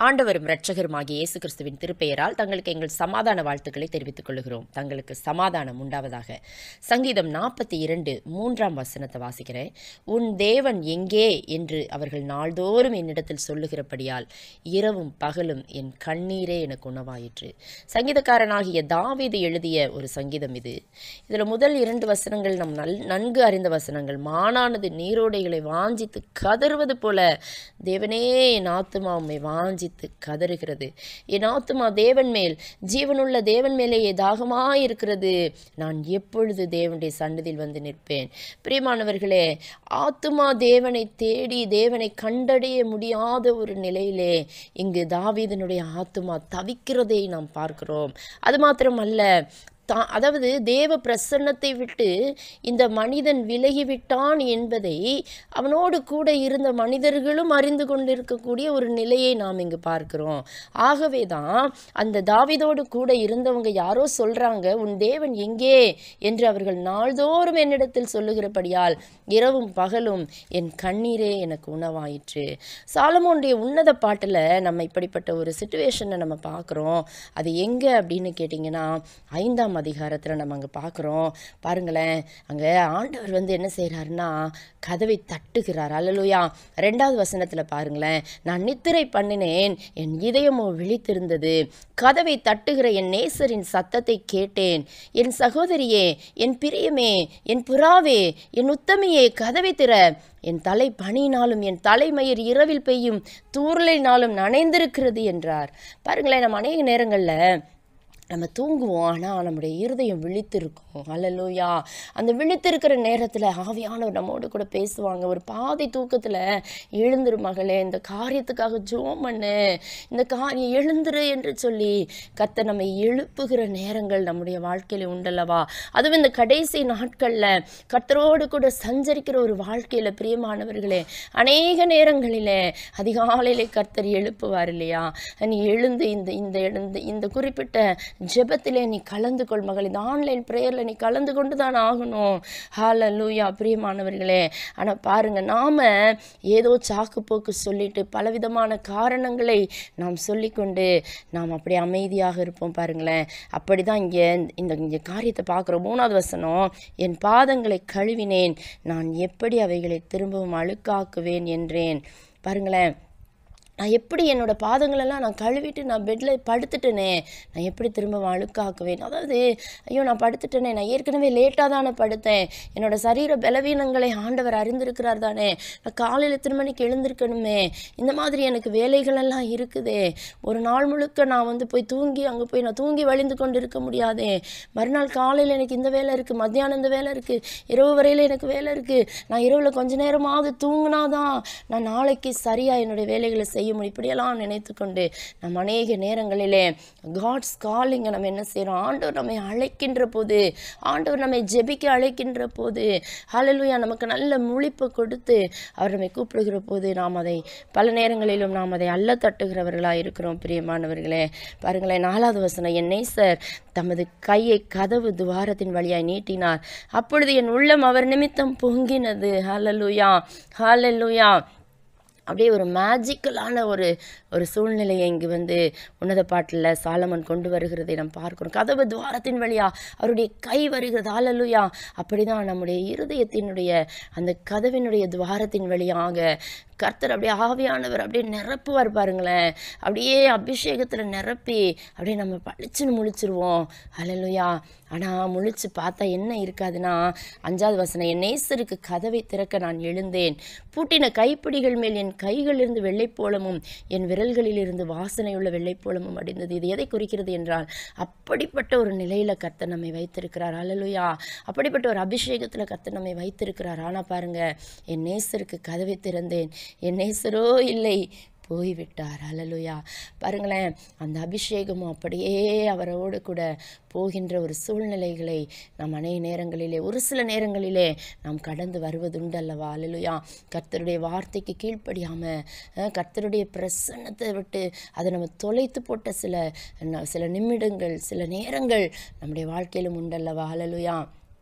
ஆண்டவரும் இரட்சகருமாகிய இயேசு கிறிஸ்துவின் திருப்பெயரால் தங்களுக்கு எங்கள் சமாதான வாழ்த்துக்களை தெரிவித்துக் கொள்கிறோம் தங்களுக்கு சமாதானம் உண்டாவதாக சங்கீதம் நாற்பத்தி இரண்டு மூன்றாம் வசனத்தை வாசிக்கிறேன் உன் தேவன் எங்கே என்று அவர்கள் நாள்தோறும் என்னிடத்தில் சொல்லுகிறபடியால் இரவும் பகலும் என் கண்ணீரே எனக்கு உணவாயிற்று சங்கீதக்காரனாகிய தாவீது எழுதிய ஒரு சங்கீதம் இது இதில் முதல் இரண்டு வசனங்கள் நம் நல் நன்கு அறிந்த வசனங்கள் மானானது நீரோடைகளை வாஞ்சித்து கதறுவது போல தேவனே என் ஆத்துமா உம்மை வாஞ்சித்து கதறுகிறது என் ஆத்துமா தேவன் மேல் ஜீவனுள்ள தேவன் மேலேயே தாகமாயிருக்கிறது நான் எப்பொழுது தேவனுடைய சன்னதியில் வந்து நிற்பேன் பிரியமானவர்களே ஆத்துமா தேவனை தேடி தேவனை கண்டடைய முடியாத ஒரு நிலையிலே இங்கு தாவீதனுடைய ஆத்துமா தவிக்கிறதை நாம் பார்க்கிறோம் அது மாத்திரமல்ல தா அதாவது தேவ பிரசன்னத்தை விட்டு இந்த மனிதன் விலகிவிட்டான் என்பதை அவனோடு கூட இருந்த மனிதர்களும் அறிந்து கொண்டிருக்கக்கூடிய ஒரு நிலையை நாம் இங்கு பார்க்கிறோம் ஆகவே தான் அந்த தாவிதோடு கூட இருந்தவங்க யாரோ சொல்றாங்க உன் தேவன் எங்கே என்று அவர்கள் நாள்தோறும் என்னிடத்தில் சொல்லுகிறபடியால் இரவும் பகலும் என் கண்ணீரே எனக்கு உணவாயிற்று சாலமோனுடைய உன்னத பாட்டில் நம்ம இப்படிப்பட்ட ஒரு சுச்சுவேஷனை நம்ம பார்க்குறோம் அது எங்கே அப்படின்னு கேட்டிங்கன்னா ஐந்தாம் அதிகாரத்தில் நம்ம அங்கே பார்க்குறோம் பாருங்களேன் அங்கே ஆண்டவர் வந்து என்ன செய்கிறாருன்னா கதவை தட்டுகிறார் அல்லலுயா ரெண்டாவது வசனத்தில் பாருங்களேன் நான் நித்திரை பண்ணினேன் என் இதயமோ விழித்திருந்தது கதவை தட்டுகிற என் நேசரின் சத்தத்தை கேட்டேன் என் சகோதரியே என் பிரியமே என் புறாவே என் உத்தமியே கதவை திற என் தலை பனியினாலும் என் தலைமயிர் இரவில் பெய்யும் தூரலினாலும் நனைந்திருக்கிறது என்றார் பாருங்களேன் நம்ம அநேக நேரங்களில் நம்ம தூங்குவோம் ஆனால் நம்முடைய இருதயம் விழித்திருக்கும் அல்லலூயா அந்த விழித்திருக்கிற நேரத்தில் ஆவியானவர் நம்மோடு கூட பேசுவாங்க ஒரு பாதி தூக்கத்தில் எழுந்துரு மகளே இந்த காரியத்துக்காக ஜோம் பண்ணு இந்த காரியம் எழுந்துரு என்று சொல்லி கத்த நம்மை எழுப்புகிற நேரங்கள் நம்முடைய வாழ்க்கையில் உண்டல்லவா அதுவும் இந்த கடைசி நாட்களில் கத்தரோடு கூட சஞ்சரிக்கிற ஒரு வாழ்க்கையில் பிரியமானவர்களே அநேக நேரங்களிலே அதிகாலையிலே கர்த்தர் எழுப்புவார் இல்லையா நீ எழுந்து இந்த இந்த எழுந்து இந்த குறிப்பிட்ட ஜெபத்திலே நீ கலந்து கொள் மகள் இந்த ஆன்லைன் ப்ரேயரில் நீ கலந்து கொண்டு தான் ஆகணும் ஹால லூயா பிரியமானவர்களே ஆனால் பாருங்க நாம் ஏதோ சாக்கு போக்கு சொல்லிட்டு பலவிதமான காரணங்களை நாம் சொல்லிக்கொண்டு நாம் அப்படியே அமைதியாக இருப்போம் பாருங்களேன் அப்படி தான் இங்கே இந்த இங்கே காரியத்தை பார்க்குறோம் மூணாவது வசனம் என் பாதங்களை கழுவினேன் நான் எப்படி அவைகளை திரும்பவும் அழுக்காக்குவேன் என்றேன் பாருங்களேன் நான் எப்படி என்னோட பாதங்களெல்லாம் நான் கழுவிட்டு நான் பெட்டில் படுத்துட்டேனே நான் எப்படி திரும்ப அழுக்காக்குவேன் அதாவது ஐயோ நான் படுத்துட்டேனே நான் ஏற்கனவே லேட்டாக தானே படுத்தேன் என்னோட சரீர பலவீனங்களை ஆண்டவர் அறிந்திருக்கிறார் தானே நான் காலையில் எத்தனை மணிக்கு எழுந்திருக்கணுமே இந்த மாதிரி எனக்கு வேலைகளெல்லாம் இருக்குதே ஒரு நாள் முழுக்க நான் வந்து போய் தூங்கி அங்கே போய் நான் தூங்கி வழிந்து கொண்டு இருக்க முடியாதே மறுநாள் காலையில் எனக்கு இந்த வேலை இருக்குது மத்தியானம் இந்த வேலை இருக்குது இரவு வரையில் எனக்கு வேலை இருக்குது நான் இரவில் கொஞ்ச நேரமாவது தூங்கினாதான் நான் நாளைக்கு சரியாக என்னுடைய வேலைகளை செய்ய முடியும் இப்படியெல்லாம் நினைத்து கொண்டு நம்ம அநேக நேரங்களிலே காட்ஸ் காலிங்கை நம்ம என்ன செய்கிறோம் ஆண்டவர் நம்மை அழைக்கின்ற போது ஆண்டவர் நம்மை ஜெபிக்க அழைக்கின்ற போது ஹalleluya நமக்கு நல்ல முழிப்பு கொடுத்து அவர் நம்மை கூப்பிடுகிற போது நாம் அதை பல நேரங்களிலும் நாம் அதை அல்ல தட்டுகிறவர்களாக இருக்கிறோம் பிரியமானவர்களே பாருங்களேன் நாலாவது வசனம் என் நேசர் தமது கையை கதவு துவாரத்தின் வழியாய் நீட்டினார் அப்பொழுது என் உள்ளம் அவர் நிமித்தம் பொங்கினது ஹalleluya ஹalleluya அப்படியே ஒரு மேஜிக்கலான ஒரு ஒரு சூழ்நிலையை இங்கு வந்து உன்னத பாட்டில் சாலமன் கொண்டு வருகிறதை நாம் பார்க்கிறோம் கதவு துவாரத்தின் வழியா அவருடைய கை வருகிறது ஆலலுயா அப்படிதான் நம்முடைய இருதயத்தினுடைய அந்த கதவினுடைய துவாரத்தின் வழியாக கர்த்தர் அப்படியே ஆவியானவர் அப்படியே நிரப்புவார் பாருங்களேன் அப்படியே அபிஷேகத்தில் நிரப்பி அப்படியே நம்ம பளிச்சுன்னு முழிச்சிருவோம் அலலுயா ஆனால் முழிச்சு பார்த்தா என்ன இருக்காதுன்னா அஞ்சாவது வசனம் என் நேசருக்கு கதவை திறக்க நான் எழுந்தேன் பூட்டின கைப்பிடிகள் மேல் என் கைகளிலிருந்து வெள்ளைப்போளமும் என் விரல்களிலிருந்து வாசனையுள்ள வெள்ளைப்போளமும் அடைந்தது இது எதை குறிக்கிறது என்றால் அப்படிப்பட்ட ஒரு நிலையில் கர்த்தர் நம்மை வைத்திருக்கிறார் அலலுயா அப்படிப்பட்ட ஒரு அபிஷேகத்தில் கர்த்தர் நம்மை வைத்திருக்கிறார் ஆனால் பாருங்க என் நேசருக்கு கதவை திறந்தேன் என் நேசரோ இல்லை போய்விட்டார் அலலுயா பாருங்களேன் அந்த அபிஷேகமும் அப்படியே அவரோடு கூட போகின்ற ஒரு சூழ்நிலைகளை நாம் அநேக நேரங்களிலே ஒரு சில நேரங்களிலே நாம் கடந்து வருவதுண்டு அல்லவா அலலுயா கர்த்தருடைய வார்த்தைக்கு கீழ்ப்படியாமல் கர்த்தருடைய பிரசன்னத்தை விட்டு அதை நம்ம தொலைத்து போட்ட சில ந- சில நிமிடங்கள் சில நேரங்கள் நம்முடைய வாழ்க்கையிலும் உண்டல்லவா அலலுயா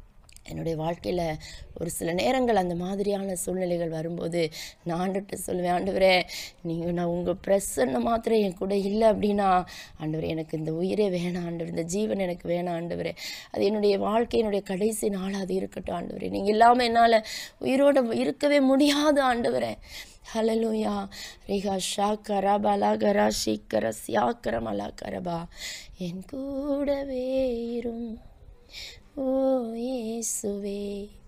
என்னுடைய வாழ்க்கையில் ஒரு சில நேரங்கள் அந்த மாதிரியான சூழ்நிலைகள் வரும்போது நான் ஆண்டுகிட்ட சொல்லுவேன் ஆண்டவரே நீங்கள் நான் உங்கள் பிரசன்ன மாத்திரம் என் கூட இல்லை அப்படின்னா ஆண்டவரே எனக்கு இந்த உயிரே வேணாம் ஆண்டவர் இந்த ஜீவன் எனக்கு வேணாம் ஆண்டவரே அது என்னுடைய வாழ்க்கை என்னுடைய கடைசி நாள் அது இருக்கட்டும் ஆண்டவரே நீங்கள் இல்லாமல் என்னால் உயிரோட இருக்கவே முடியாது ஆண்டவரே ஹலலூயா ரிகா ஷா கரபலா கரா ஷீக்கர சியாக்கர மலா கரபா என் கூடவே இரும் ஓ இயேசுவே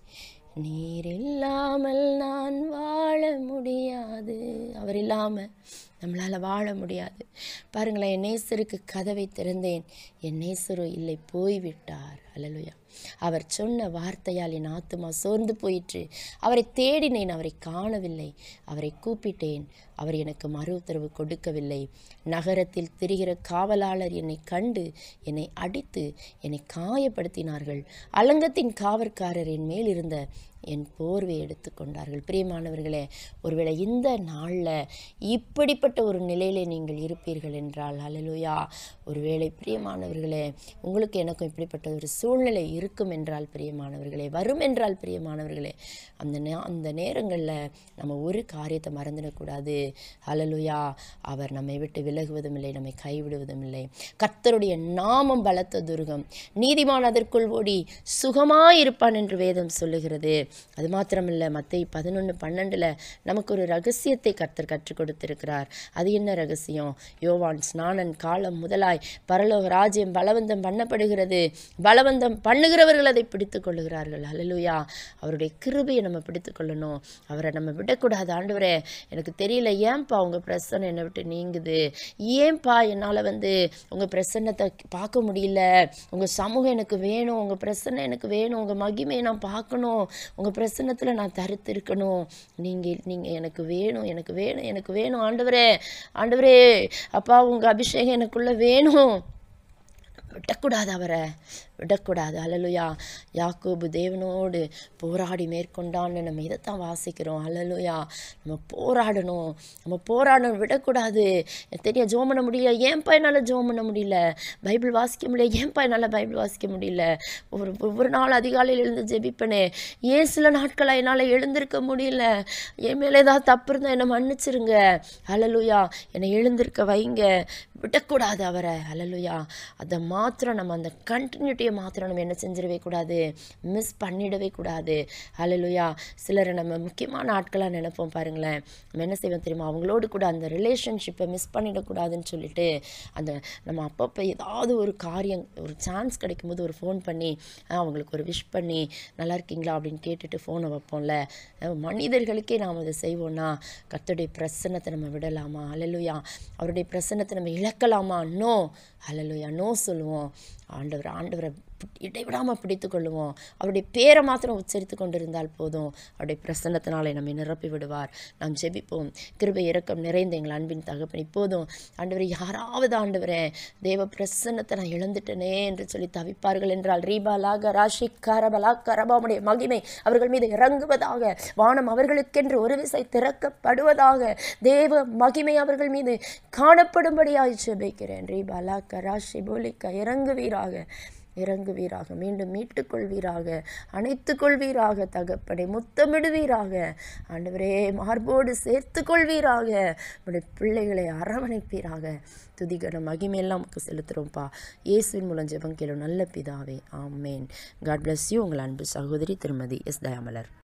நீர் இல்லாமல் நான் வாழ முடியாது அவர் இல்லாமல் நம்மளால் வாழ முடியாது பாருங்களேன் என் நேசருக்கு கதவை திறந்தேன் என் நேசரு இல்லை போய்விட்டார் அல்லலுயா அவர் சொன்ன வார்த்தையால் என் ஆத்துமா சோர்ந்து போயிற்று அவரை தேடினேன் அவரை காணவில்லை அவரை கூப்பிட்டேன் அவர் எனக்கு மறு உத்தரவு கொடுக்கவில்லை நகரத்தில் திரிகிற காவலாளர் என்னை கண்டு என்னை அடித்து என்னை காயப்படுத்தினார்கள் அலங்கத்தின் காவற்காரர் என் மேல் இருந்த என் போர்வை எடுத்துக்கொண்டார்கள் பிரியமானவர்களே ஒருவேளை இந்த நாளில் இப்படிப்பட்ட ஒரு நிலையிலே நீங்கள் இருப்பீர்கள் என்றால் அல்லலுயா ஒருவேளை பிரியமானவர்களே உங்களுக்கு எனக்கும் இப்படிப்பட்ட ஒரு சூழ்நிலை இருக்கும் என்றால் பிரியமானவர்களே வரும் என்றால் பிரியமானவர்களே அந்த நே அந்த நேரங்களில் நம்ம ஒரு காரியத்தை மறந்துடக்கூடாது அல்லலுயா அவர் நம்மை விட்டு விலகுவதும் இல்லை நம்மை கைவிடுவதும் இல்லை கர்த்தருடைய நாமம் பலத்த துர்கம் நீதிமான் அதற்குள் ஓடி சுகமாயிருப்பான் என்று வேதம் சொல்லுகிறது அது மாத்திரமில்லை மத்தை பதினொன்று பன்னெண்டில் நமக்கு ஒரு ரகசியத்தை கர்த்தர் கற்றுக் கொடுத்திருக்கிறார் அது என்ன ரகசியம் யோவான் ஸ்நானன் காலம் முதலாய் பரலோக ராஜ்யம் பலவந்தம் பண்ணப்படுகிறது பலவந்தம் பண்ணுகிறவர்கள் அதை பிடித்து கொள்ளுகிறார்கள் அல்லலுயா அவருடைய கிருபையை நம்ம பிடித்து கொள்ளணும் அவரை நம்ம விடக்கூடாது ஆண்டவரே எனக்கு தெரியல ஏன்பா உங்கள் பிரசனை என்னை விட்டு நீங்குது ஏன்பா என்னால் வந்து உங்கள் பிரசன்னத்தை பார்க்க முடியல உங்கள் சமூகம் எனக்கு வேணும் உங்கள் பிரசன்னம் எனக்கு வேணும் உங்கள் மகிமையை நான் பார்க்கணும் உங்கள் பிரசன்னத்தில் நான் தருத்து இருக்கணும் நீங்கள் நீங்கள் எனக்கு வேணும் எனக்கு வேணும் எனக்கு வேணும் ஆண்டவரே ஆண்டவரே அப்பா உங்கள் அபிஷேகம் எனக்குள்ளே வேணும் விடக்கூடாது அவரை விடக்கூடாது அலலுயா யாக்கோபு தேவனோடு போராடி மேற்கொண்டான்னு நம்ம இதைத்தான் வாசிக்கிறோம் அலலுயா நம்ம போராடணும் நம்ம போராடணும் விடக்கூடாது எனக்கு தெரியும் ஜோம் பண்ண முடியல ஏன்பா என்னால் ஜோம் பண்ண முடியல பைபிள் வாசிக்க முடியல ஏன்பா என்னால் பைபிள் வாசிக்க முடியல ஒரு ஒவ்வொரு நாள் அதிகாலையில் எழுந்து ஜெபிப்பனே ஏன் சில நாட்களாக என்னால் எழுந்திருக்க முடியல என் மேலே ஏதாவது தப்பு இருந்தால் என்னை மன்னிச்சிருங்க அலலுயா என்னை எழுந்திருக்க வைங்க விடக்கூடாது அவரை அலலுயா அதை மாத்திரம் நம்ம அந்த கண்டினியூட்டியை மாத்திரம் நம்ம என்ன செஞ்சிடவே கூடாது மிஸ் பண்ணிடவே கூடாது அலலுயா சிலரை நம்ம முக்கியமான ஆட்களாக நினைப்போம் பாருங்களேன் நம்ம என்ன செய்வோம் தெரியுமா அவங்களோடு கூட அந்த ரிலேஷன்ஷிப்பை மிஸ் பண்ணிடக்கூடாதுன்னு சொல்லிட்டு அந்த நம்ம அப்பப்போ ஏதாவது ஒரு காரியம் ஒரு சான்ஸ் கிடைக்கும்போது ஒரு ஃபோன் பண்ணி அஹ், அவங்களுக்கு ஒரு விஷ் பண்ணி நல்லா இருக்கீங்களா அப்படின்னு கேட்டுட்டு ஃபோனை வைப்போம்ல அஹ், மனிதர்களுக்கே நாம் அதை செய்வோம்னா கர்த்தருடைய பிரசன்னத்தை நம்ம விடலாமா அலலுயா அவருடைய பிரசன்னத்தை நம்ம இழக்கலாமா நோ அலலுயா நோ சொல்லுவோம் ஆண்டவர் ஆண்டவரை பி- இடைவிடாமல் பிடித்து கொள்ளுவோம் அவருடைய பேரை மாத்திரம் உச்சரித்து கொண்டிருந்தால் போதும் அவருடைய பிரசன்னத்தினாலே நம்மை நிரப்பி விடுவார் நாம் ஜெபிப்போம் கிருபை இரக்கம் நிறைந்த எங்கள் அன்பின் தகப்பன் இப்போதும் ஆண்டவரை யாராவது ஆண்டவரே தேவ பிரசன்னத்தை நான் இழந்துட்டனே என்று சொல்லி தவிப்பார்கள் என்றால் ரீபாலாக ராஷி கரபலா கரபாமுடைய மகிமை அவர்கள் மீது இறங்குவதாக வானம் அவர்களுக்கென்று ஒரு விசை திறக்கப்படுவதாக தேவ மகிமை அவர்கள் மீது காணப்படும்படியாய் ஜெபிக்கிறேன் ரீபாலா கராஷி போலிக்க இறங்குவீராக இறங்குவீராக மீண்டும் மீட்டுக் கொள்வீராக அணைத்துக் கொள்வீராக தகப்பனை முத்தமிடுவீராக ஆண்டவரே மார்போடு சேர்த்து கொள்வீராக உடைய பிள்ளைகளை அரவணைப்பீராக துதிகர மகிமையெல்லாம் நமக்கு செலுத்துகிறோம்ப்பா இயேசுவின் மூலம் ஜெபம் கேளும் நல்ல பிதாவே ஆமேன் காட் bless யூ உங்கள் அன்பு சகோதரி திருமதி எஸ் தயாமலர்